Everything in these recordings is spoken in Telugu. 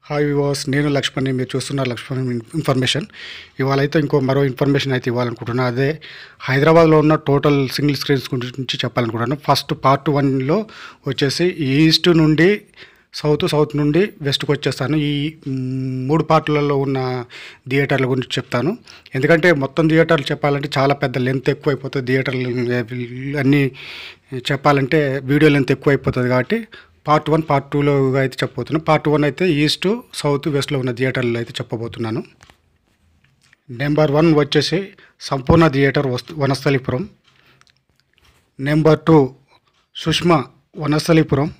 హాయ్ వివాస్ నేను లక్ష్మణ్ని మీరు చూస్తున్నారు లక్ష్మణ్ ఇన్ఫర్మేషన్ ఇవాళ అయితే ఇంకో మరో ఇన్ఫర్మేషన్ అయితే ఇవ్వాలనుకుంటున్నాను అదే హైదరాబాద్లో ఉన్న టోటల్ సింగిల్ స్క్రీన్స్ గురించి చెప్పాలనుకుంటున్నాను ఫస్ట్ పార్ట్ వన్లో వచ్చేసి ఈస్ట్ నుండి సౌత్ సౌత్ నుండి వెస్ట్కి వచ్చేస్తాను ఈ మ్, మూడు పార్ట్లలో ఉన్న థియేటర్ల గురించి చెప్తాను ఎందుకంటే మొత్తం థియేటర్లు చెప్పాలంటే చాలా పెద్ద లెంత్ ఎక్కువ అయిపోతుంది థియేటర్లు అన్నీ చెప్పాలంటే వీడియో లెంత్ ఎక్కువ అయిపోతుంది కాబట్టి పార్ట్ వన్ పార్ట్ టూలో అయితే చెప్పబోతున్నాను పార్ట్ వన్ అయితే ఈస్ట్ సౌత్ వెస్ట్లో ఉన్న థియేటర్లు అయితే చెప్పబోతున్నాను నెంబర్ వన్ వచ్చేసి సంపూర్ణ థియేటర్ వస్తు Vanasthalipuram number two Sushma Vanasthalipuram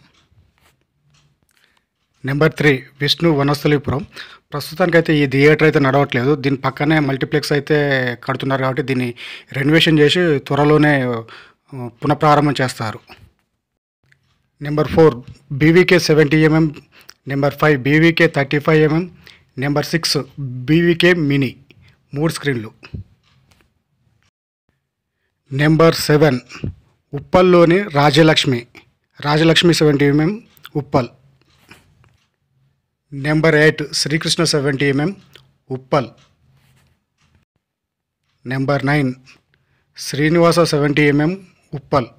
number three Vishnu Vanasthalipuram ప్రస్తుతానికైతే ఈ థియేటర్ అయితే నడవట్లేదు దీని పక్కనే మల్టీప్లెక్స్ అయితే కడుతున్నారు కాబట్టి దీన్ని రెనోవేషన్ చేసి త్వరలోనే ఆ, పునఃప్రారంభం చేస్తారు number four BVK seventy MM number five BVK thirty five MM number six BVK mini మూడు స్క్రీన్లు నెంబర్ సెవెన్ ఉప్పల్లోని Rajalakshmi Rajalakshmi seventy MM Uppal number eight Srikrishna seventy MM Uppal number nine Srinivasa seventy MM Uppal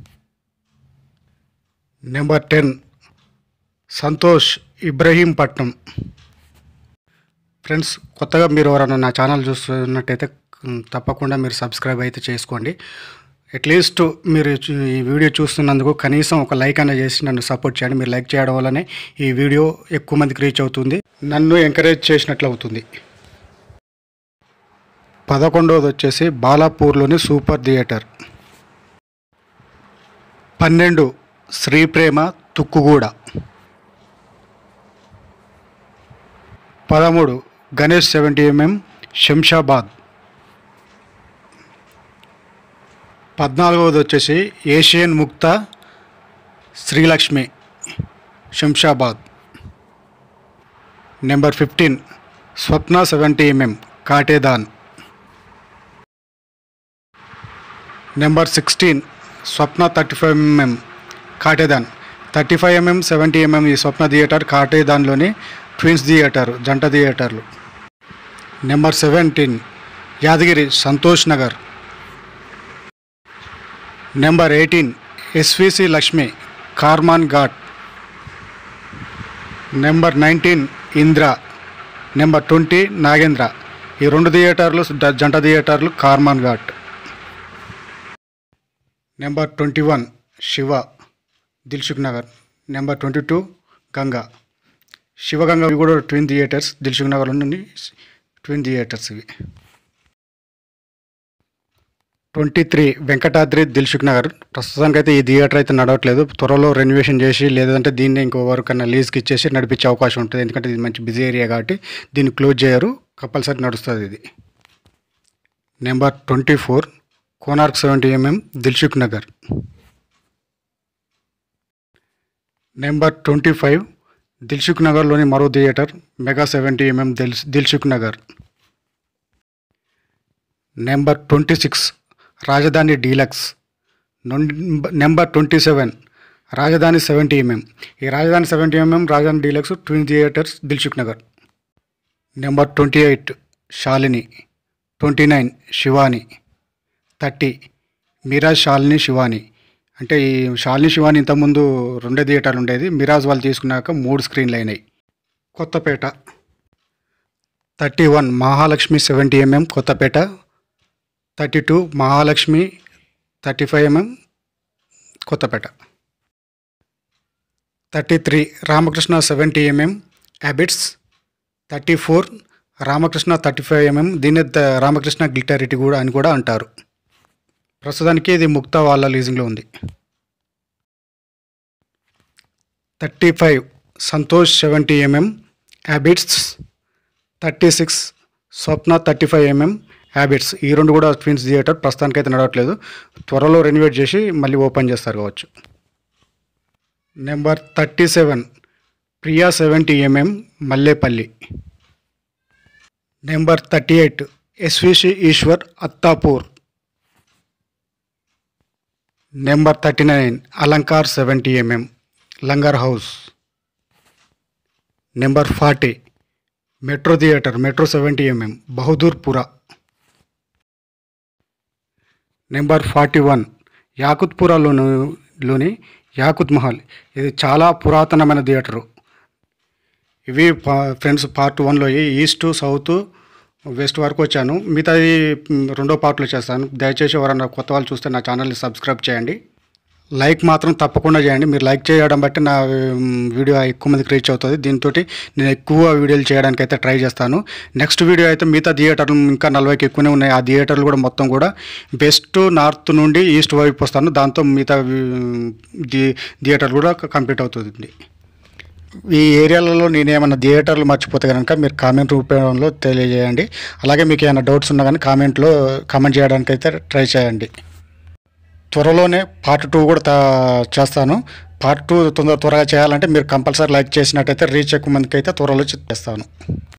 number ten Santosh Ibrahimpatnam friends కొత్తగా మీరు ఎవరైనా నా ఛానల్ చూస్తున్నట్టయితే మ్, తప్పకుండా మీరు సబ్స్క్రైబ్ అయితే చేసుకోండి అట్లీస్ట్ మీరు చూ- ఈ వీడియో చూస్తున్నందుకు కనీసం ఒక లైక్ అనేది చేసి నన్ను సపోర్ట్ చేయండి మీరు లైక్ చేయడం వల్లనే ఈ వీడియో ఎక్కువ మందికి రీచ్ అవుతుంది నన్ను ఎంకరేజ్ చేసినట్లు అవుతుంది పదకొండవది వచ్చేసి బాలాపూర్లోని సూపర్ థియేటర్ పన్నెండు శ్రీప్రేమ తుక్కుగూడ పదమూడు గణేష్ సెవెంటీ ఎంఎం శంషాబాద్ పద్నాలుగవది వచ్చేసి Asian Mukta Srilakshmi Shamshabad number fifteen Swapna seventy MM Katedan number sixteen Swapna thirty five MM Katedan thirty five MM seventy MM ఈ స్వప్న థియేటర్ కాటేదాన్లోని ట్విన్స్ థియేటర్ జంట థియేటర్లు number seventeen Yadagiri Santosh Nagar number eighteen SVC Lakshmi Karman Ghat number nineteen Indra number twenty Nagendra ఈ రెండు థియేటర్లు ద- జంట థియేటర్లు Karman Ghat number twenty one Shiva Dilsukh Dilsukhnagar number twenty two Ganga Shivaganga ఇవి కూడా ట్విన్ థియేటర్స్ దిల్సుఖ్ నగర్లో నుండి ట్విన్ థియేటర్స్ ఇవి twenty three Venkatadri Dilsukhnagar ప్రస్తుతానికైతే ఈ థియేటర్ అయితే నడవట్లేదు త్వరలో రెనోవేషన్ చేసి లేదంటే దీన్ని ఇంకో వరకన్నా లీజ్కి ఇచ్చేసి నడిపించే అవకాశం ఉంటుంది ఎందుకంటే ఇది మంచి బిజీ ఏరియా కాబట్టి దీన్ని క్లోజ్ చేయరు కంపల్సరీ నడుస్తుంది ఇది number twenty four Konark seventy MM Dilsukhnagar number twenty five Dilsukh నగర్లోని మరో theatre Mega seventy MM Dil Dilsukhnagar number twenty six Rajdhani deluxe నొం- number twenty seven Rajdhani seventy MM ఈ Rajdhani seventy MM Rajdhani deluxe twin theatres Dilsukhnagar number twenty eight Shalini twenty nine Shivani thirty Miraj Shalini Shivani అంటే ఈ శాలిని శివాని ఇంతకుముందు రెండే థియేటర్లు ఉండేది మిరాజ్ వాళ్ళు తీసుకున్నాక మూడు స్క్రీన్లు అయినాయి Kothapet thirty one Mahalakshmi seventy MM Kothapet thirty two Mahalakshmi thirty five MM Kothapet thirty three Ramakrishna seventy MM హ్యాబిట్స్ thirty four Ramakrishna thirty five MM దీన్ని ద- రామకృష్ణ గ్లిటారిటీ కూడా అని కూడా అంటారు ప్రస్తుతానికి ఇది ముక్త వాళ్ళ లీజింగ్లో ఉంది thirty five Santosh seventy MM హ్యాబిట్స్ thirty six Swapna thirty five MM హ్యాబిట్స్ ఈ రెండు కూడా ట్విన్స్ థియేటర్ ప్రస్తుతానికైతే నడవట్లేదు త్వరలో రెనోవేట్ చేసి మళ్ళీ ఓపెన్ చేస్తారు కావచ్చు number thirty seven Priya seventy MM Mallepally number thirty eight SVC Eshwar Attapur number thirty nine Alankar seventy MM Langar Houz number forty Metro theatre Metro seventy MM Bahadurpura number forty one యాకుత్పురాలోను లోని యాకుత్ మహల్ ఇది చాలా పురాతనమైన థియేటరు ఇవి పా ఫ్రెండ్స్ పార్ట్ వన్లో ఈస్ట్ సౌత్ వెస్ట్ వరకు వచ్చాను మిగతాది మ్, రెండో పార్ట్లో చేస్తాను దయచేసి ఎవరన్నా కొత్త వాళ్ళు చూస్తే నా ఛానల్ని సబ్స్క్రైబ్ చేయండి లైక్ మాత్రం తప్పకుండా చేయండి మీరు లైక్ చేయడం బట్టి నా మ్, వీడియో ఎక్కువ మందికి రీచ్ అవుతుంది దీంతో నేను ఎక్కువ వీడియోలు చేయడానికి అయితే ట్రై చేస్తాను నెక్స్ట్ వీడియో అయితే మిగతా థియేటర్లు ఇంకా నలభైకి ఎక్కువనే ఉన్నాయి ఆ థియేటర్లు కూడా మొత్తం కూడా బెస్ట్ నార్త్ నుండి ఈస్ట్ వైపు వస్తాను దాంతో మిగతా మ్, థి- థియేటర్ కూడా కంప్లీట్ అవుతుంది ఈ ఏరియాలలో నేను ఏమైనా థియేటర్లు మర్చిపోతే కనుక మీరు కామెంట్ రూపంలో తెలియజేయండి అలాగే మీకు ఏమైనా డౌట్స్ ఉన్నా కానీ కామెంట్లో కామెంట్ చేయడానికి అయితే ట్రై చేయండి త్వరలోనే పార్ట్ టూ కూడా తా- చేస్తాను పార్ట్ టూ తొందర త్వరగా చేయాలంటే మీరు కంపల్సరీ లైక్ చేసినట్టయితే రీచ్ ఎక్కువ మందికి అయితే త్వరలో చేస్తాను